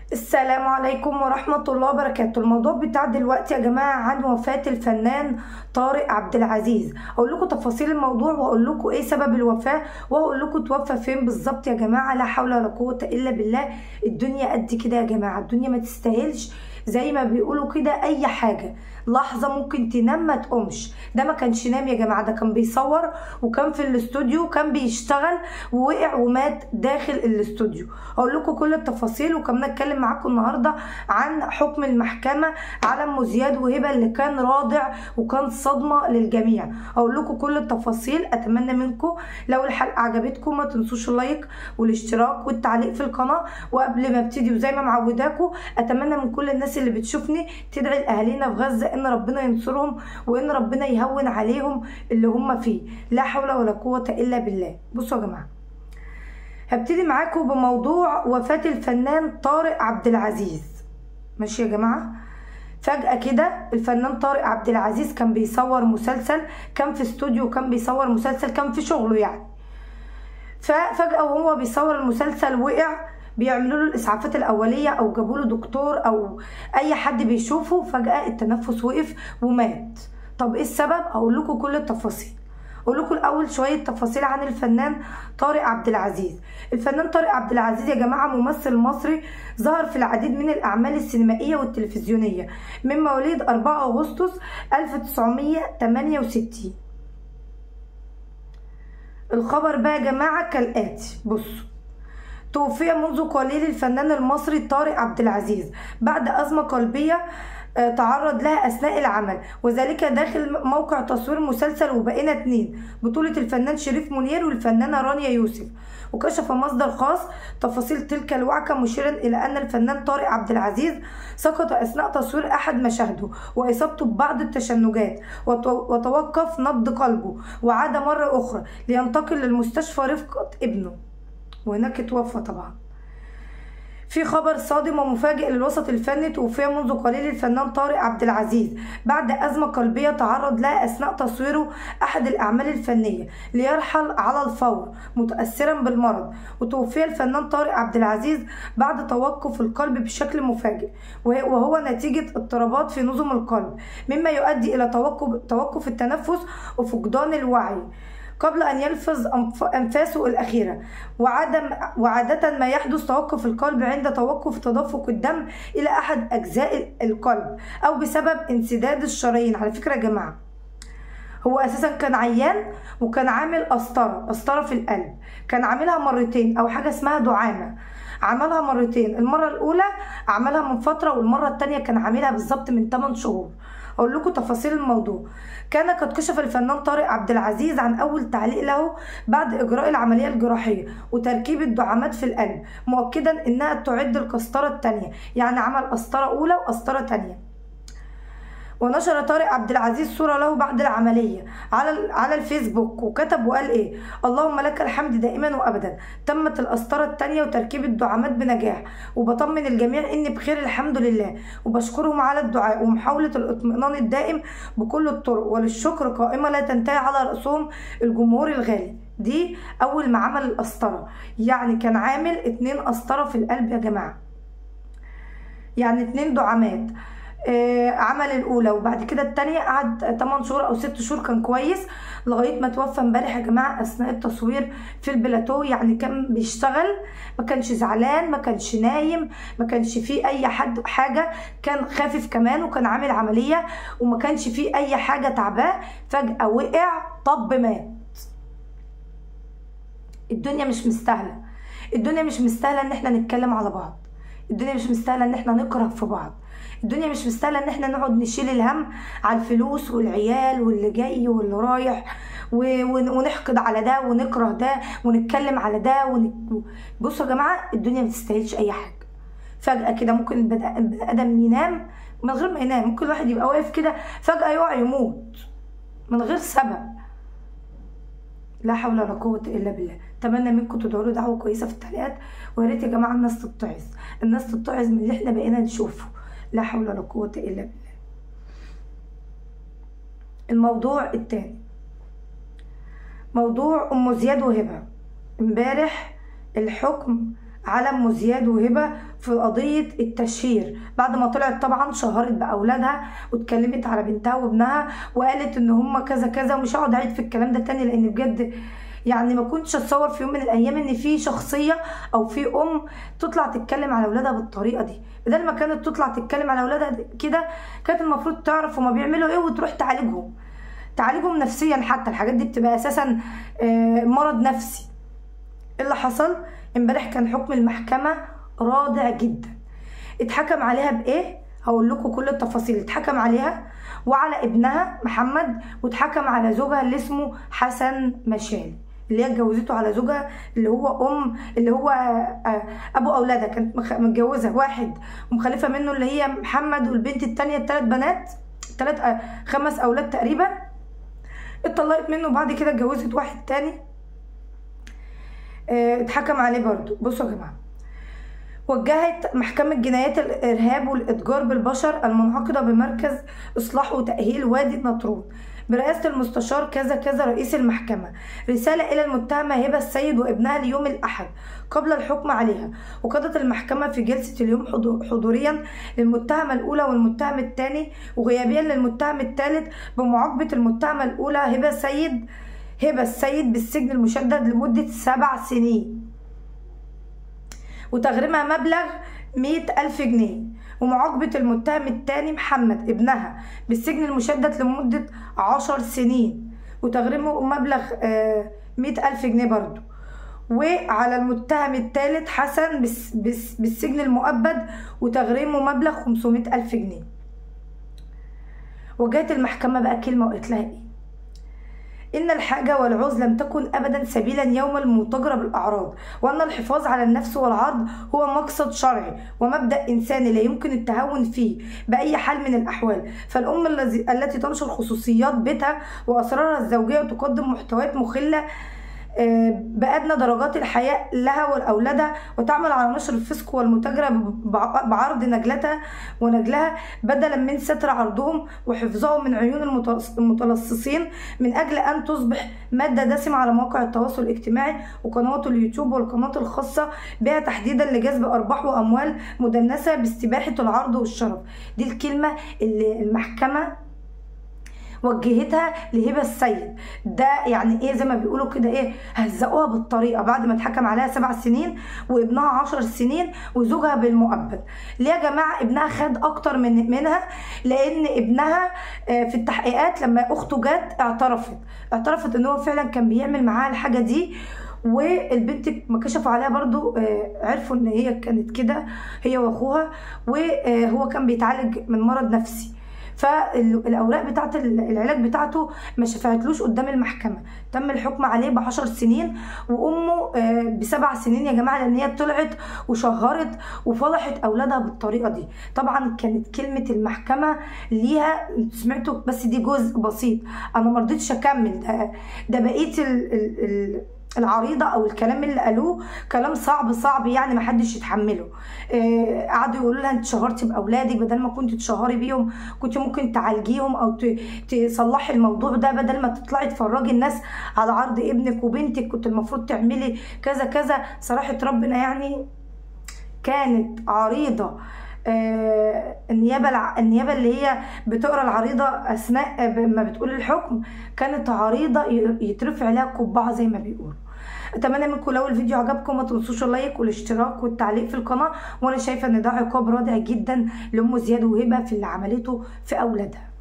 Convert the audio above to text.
السلام عليكم ورحمة الله وبركاته الموضوع بتاع دلوقتي يا جماعة عن وفاة الفنان طارق عبد العزيز اقول لكم تفاصيل الموضوع واقول لكم ايه سبب الوفاة واقول لكم توفى فين بالظبط يا جماعة لا حول ولا قوة الا بالله الدنيا قد كده يا جماعة الدنيا ما تستاهلش زي ما بيقولوا كده اي حاجة لحظة ممكن تنام ما تقومش ده ما كانش نام يا جماعة ده كان بيصور وكان في الاستوديو كان بيشتغل ووقع ومات داخل الاستوديو هقول لكم كل التفاصيل وكمان اتكلم معاكم النهاردة عن حكم المحكمة على ام زياد وهبة اللي كان رادع وكان صدمة للجميع هقول لكم كل التفاصيل اتمنى منكم لو الحلقة عجبتكم ما تنسوش اللايك والاشتراك والتعليق في القناة وقبل ما ابتدي وزي ما معوداكم اتمنى من كل الناس اللي بتشوفني تدعي لاهالينا في غزة ان ربنا ينصرهم وان ربنا يهون عليهم اللي هم فيه لا حول ولا قوة الا بالله بصوا يا جماعة هبتدي معاكم بموضوع وفاة الفنان طارق عبد العزيز ماشي يا جماعة فجأة كده الفنان طارق عبد العزيز كان بيصور مسلسل كان في استوديو كان بيصور مسلسل كان في شغله يعني ففجأة وهو بيصور المسلسل وقع بيعملوا له الاسعافات الاوليه او جابوا له دكتور او اي حد بيشوفه فجاه التنفس وقف ومات طب ايه السبب اقول لكم كل التفاصيل اقول لكم الاول شويه تفاصيل عن الفنان طارق عبد العزيز الفنان طارق عبد العزيز يا جماعه ممثل مصري ظهر في العديد من الاعمال السينمائيه والتلفزيونيه من مواليد 4 اغسطس 1968 الخبر بقى يا جماعه كالاتي بصوا توفي منذ قليل الفنان المصري طارق عبد العزيز بعد أزمة قلبية تعرض لها أثناء العمل وذلك داخل موقع تصوير مسلسل وبقينا اتنين بطولة الفنان شريف منير والفنانة رانيا يوسف وكشف مصدر خاص تفاصيل تلك الوعكة مشيرا إلى أن الفنان طارق عبد العزيز سقط أثناء تصوير أحد مشاهده وإصابته ببعض التشنجات وتوقف نبض قلبه وعاد مرة أخرى لينتقل للمستشفى رفقة ابنه وهناك توفى طبعا في خبر صادم ومفاجئ للوسط الفني توفي منذ قليل الفنان طارق عبد العزيز بعد أزمة قلبية تعرض لها أثناء تصويره أحد الأعمال الفنية ليرحل على الفور متأثرا بالمرض وتوفي الفنان طارق عبد العزيز بعد توقف القلب بشكل مفاجئ وهو نتيجة اضطرابات في نظم القلب مما يؤدي إلى توقف, توقف التنفس وفقدان الوعي قبل أن يلفظ أنفاسه الأخيرة وعدم وعادة ما يحدث توقف القلب عند توقف تدفق الدم إلى أحد أجزاء القلب أو بسبب انسداد الشرايين على فكرة يا جماعة هو اساسا كان عيان وكان عامل قسطره قسطره في القلب كان عاملها مرتين او حاجه اسمها دعامه عملها مرتين المره الاولى عملها من فتره والمره الثانيه كان عاملها بالظبط من 8 شهور اقول لكم تفاصيل الموضوع كان قد كشف الفنان طارق عبد العزيز عن اول تعليق له بعد اجراء العمليه الجراحيه وتركيب الدعامات في القلب مؤكدا انها تعد القسطره الثانيه يعني عمل قسطره اولى وقسطره ثانيه ونشر طارق عبد العزيز صوره له بعد العمليه على على الفيسبوك وكتب وقال ايه اللهم لك الحمد دائما وابدا تمت القسطره الثانيه وتركيب الدعامات بنجاح وبطمن الجميع اني بخير الحمد لله وبشكرهم على الدعاء ومحاوله الاطمئنان الدائم بكل الطرق وللشكر قائمه لا تنتهي على راسهم الجمهور الغالي دي اول ما عمل القسطره يعني كان عامل اتنين قسطره في القلب يا جماعه يعني اتنين دعامات آه عمل الاولى وبعد كده التانية قعد 8 شهور او 6 شهور كان كويس لغايه ما توفى امبارح يا جماعه اثناء التصوير في البلاتو يعني كان بيشتغل ما كانش زعلان ما كانش نايم ما كانش فيه اي حد حاجه كان خافف كمان وكان عامل عمليه وما كانش فيه اي حاجه تعباه فجاه وقع طب مات الدنيا مش مستاهله الدنيا مش مستاهله ان احنا نتكلم على بعض الدنيا مش مستاهله ان احنا نكره في بعض الدنيا مش مستاهله ان احنا نقعد نشيل الهم على الفلوس والعيال واللي جاي واللي رايح ونحقد على ده ونكره ده ونتكلم على ده ون... بصوا يا جماعه الدنيا ما تستاهلش اي حاجه فجاه كده ممكن البني ادم ينام من غير ما ينام ممكن الواحد يبقى واقف كده فجاه يقع يموت من غير سبب لا حول ولا قوة إلا بالله أتمنى منكم تدعوا له دعوة كويسة في التعليقات ويا ريت يا جماعة الناس تتعظ الناس تتعظ من اللي احنا بقينا نشوفه لا حول ولا قوة إلا بالله الموضوع التاني موضوع أم زياد وهبة امبارح الحكم على ام زياد وهبه في قضيه التشهير بعد ما طلعت طبعا شهرت باولادها واتكلمت على بنتها وابنها وقالت ان هم كذا كذا ومش هقعد اعيد في الكلام ده تاني لان بجد يعني ما كنتش اتصور في يوم من الايام ان في شخصيه او في ام تطلع تتكلم على اولادها بالطريقه دي بدل ما كانت تطلع تتكلم على اولادها كده كانت المفروض تعرف هما بيعملوا ايه وتروح تعالجهم تعالجهم نفسيا حتى الحاجات دي بتبقى اساسا مرض نفسي اللي حصل امبارح كان حكم المحكمه رادع جدا اتحكم عليها بايه هقول لكم كل التفاصيل اتحكم عليها وعلى ابنها محمد واتحكم على زوجها اللي اسمه حسن مشالي اللي هي اتجوزته على زوجها اللي هو ام اللي هو ابو اولادها كانت متجوزه واحد ومخلفه منه اللي هي محمد والبنت التانية الثلاث بنات ثلاث خمس اولاد تقريبا اتطلقت منه وبعد كده اتجوزت واحد تاني اتحكم عليه برضو بصوا يا جماعه وجهت محكمة جنايات الإرهاب والإتجار بالبشر المنعقدة بمركز إصلاح وتأهيل وادي النطرون برئاسة المستشار كذا كذا رئيس المحكمة رسالة إلى المتهمة هبة السيد وابنها ليوم الأحد قبل الحكم عليها وقضت المحكمة في جلسة اليوم حضوريا للمتهمة الأولى والمتهم الثاني وغيابيا للمتهم الثالث بمعاقبة المتهمة الأولى هبة السيد هبة السيد بالسجن المشدد لمدة سبع سنين وتغريمها مبلغ مئة ألف جنيه ومعاقبة المتهم الثاني محمد ابنها بالسجن المشدد لمدة عشر سنين وتغريمه مبلغ مئة ألف جنيه برضو وعلى المتهم الثالث حسن بالسجن المؤبد وتغريمه مبلغ خمسمائة ألف جنيه وجات المحكمة بقى كلمة وقالت لها ايه إن الحاجة والعوز لم تكن أبدا سبيلا يوما للمتاجرة بالأعراض وأن الحفاظ على النفس والعرض هو مقصد شرعي ومبدأ إنساني لا يمكن التهاون فيه بأي حال من الأحوال فالأم التي تنشر خصوصيات بيتها وأسرارها الزوجية وتقدم محتويات مخلة بأدنى درجات الحياء لها ولأولادها وتعمل على نشر الفسق والمتاجرة بعرض نجلتها ونجلها بدلا من ستر عرضهم وحفظهم من عيون المتلصصين من أجل أن تصبح مادة دسمة على مواقع التواصل الاجتماعي وقنوات اليوتيوب والقنوات الخاصة بها تحديدا لجذب أرباح وأموال مدنسة باستباحة العرض والشرف دي الكلمة اللي المحكمة وجهتها لهبه السيد ده يعني ايه زي ما بيقولوا كده ايه هزقوها بالطريقه بعد ما اتحكم عليها سبع سنين وابنها عشر سنين وزوجها بالمؤبد ليه يا جماعه ابنها خد اكتر من منها لان ابنها في التحقيقات لما اخته جت اعترفت اعترفت ان هو فعلا كان بيعمل معاها الحاجه دي والبنت ما كشفوا عليها برضو عرفوا ان هي كانت كده هي واخوها وهو كان بيتعالج من مرض نفسي فالاوراق بتاعت العلاج بتاعته ما شفعتلوش قدام المحكمه تم الحكم عليه بعشر سنين وامه بسبع سنين يا جماعه لان هي طلعت وشهرت وفضحت اولادها بالطريقه دي طبعا كانت كلمه المحكمه ليها سمعتوا بس دي جزء بسيط انا ما رضيتش اكمل ده ده بقيه ال ال ال العريضه او الكلام اللي قالوه كلام صعب صعب يعني ما حدش يتحمله آه قعدوا يقولوا لها انت شهرتي باولادك بدل ما كنت تشهري بيهم كنت ممكن تعالجيهم او تصلحي الموضوع ده بدل ما تطلعي تفرجي الناس على عرض ابنك وبنتك كنت المفروض تعملي كذا كذا صراحه ربنا يعني كانت عريضه آه النيابه النيابه اللي هي بتقرا العريضه اثناء ما بتقول الحكم كانت عريضه يترفع عليها قبعه زي ما بيقولوا اتمنى منكم لو الفيديو عجبكم ما تنسوش اللايك والاشتراك والتعليق في القناه وانا شايفه ان ده عقاب رادع جدا لام زياد وهبه في اللي عملته في اولادها